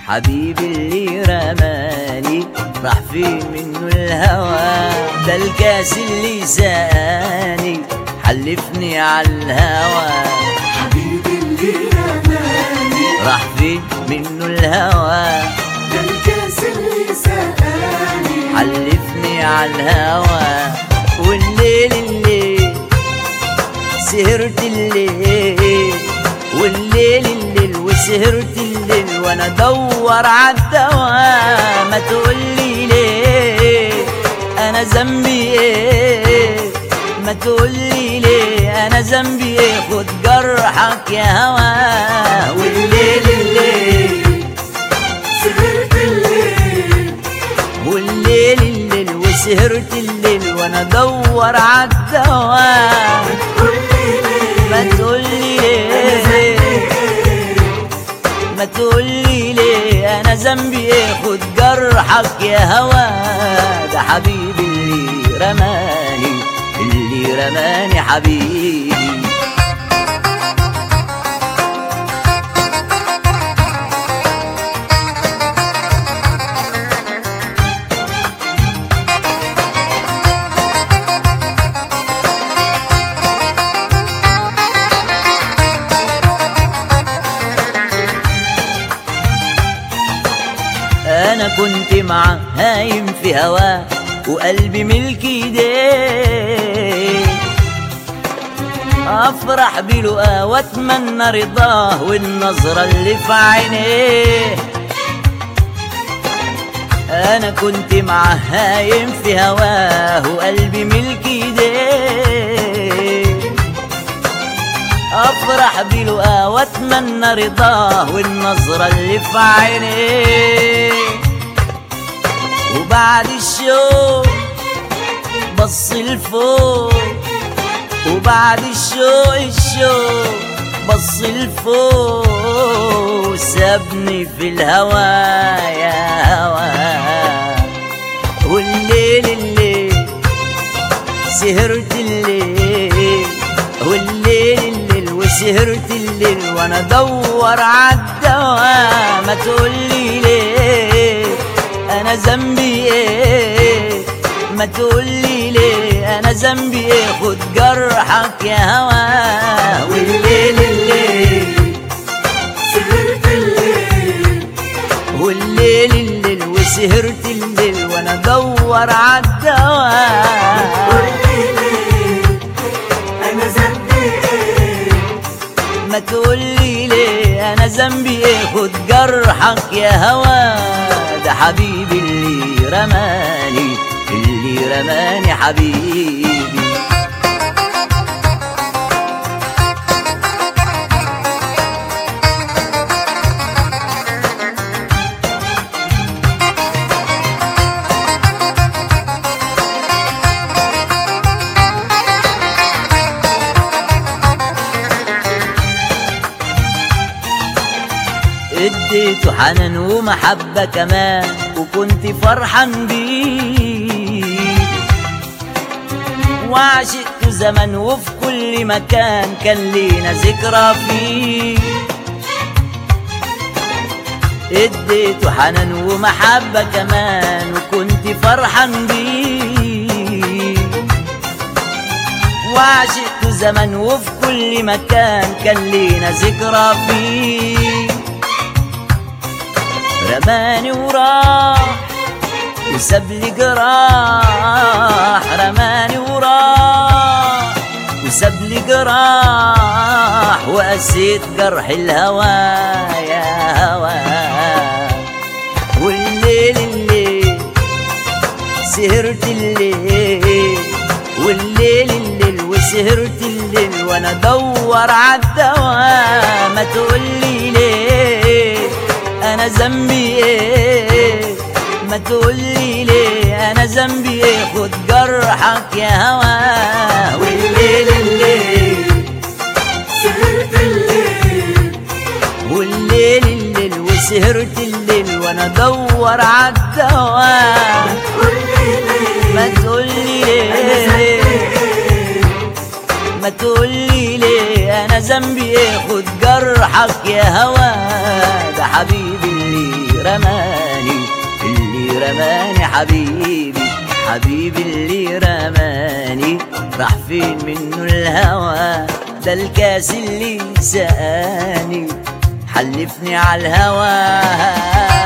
حبيبي اللي رماني راح فين منه الهوى ده الكاس اللي ساني حلفني على الهوى حبيبي اللي رماني راح فين منه الهوى ده الكاس اللي سقاني حلفني على الهوى والليل الليل سهرت الليل والليل الليل وسهرت الليل وانا ادور عالدواء ما تقولي ليه انا ذنبي ايه ما تقولي ليه انا ذنبي ايه خد جرحك يا هوا والليل الليل سهرت الليل والليل الليل وسهرت الليل وانا ادور عالدواء قولي ليه ما تقولي ليه ما تقولي ليه انا ذنبي ايه خد جرحك يا هوا ده حبيبي اللي رماني اللي رماني حبيبي انا كنت معاه هايم في هواه وقلبي ملك ايديه افرح بلقاه واتمنى رضاه والنظره اللي في عينيه انا كنت معاه هايم في هواه وقلبي ملك ايديه افرح بلقاه واتمنى رضاه والنظره اللي في عينيه وبعد الشوق بص لفوق وبعد الشوق الشوق بص لفوق سابني في الهوى يا هوى والليل الليل سهرت الليل والليل الليل وسهرت الليل وانا ادور عالدواء ما تقولي ليه انا ذنبي ايه ما تقولي ليه انا ذنبي ايه خد جرحك يا هوا والليل الليل سهرت الليل والليل الليل وسهرت الليل وانا ادور عالدواء قولي ليه انا ذنبي ايه ما تقولي ليه انا ذنبي ايه خد جرحك يا هوا ده حبيبي اللي رماني اللي رماني حبيبي اديته حنان ومحبة كمان وكنت فرحان بيه وعشقته زمان وفي كل مكان كان لينا ذكرى فيه اديته حنان ومحبة كمان وكنت فرحان بيه وعشقته زمان وفي كل مكان كان لينا ذكرى فيه رماني وراح وساب لي جراح رماني وراح وساب لي جراح وقسيت جرح الهوى يا هوى والليل الليل سهرت الليل والليل الليل وسهرت الليل وانا ادور عالدواء ما تقولي ليه انا ذنبي ايه ما تقولي ليه انا ذنبي ايه خد جرحك يا هوا والليل الليل سهرت الليل والليل الليل وسهرت الليل وانا ادور عالدواء قولي ليه ما تقولي ليه ما تقولي ليه انا ذنبي ايه خد جرحك يا هوا ده حبيبي اللي رماني اللي رماني حبيبي حبيبي اللي رماني راح فين منه الهوى ده الكاس اللي سقاني حلفني على الهوى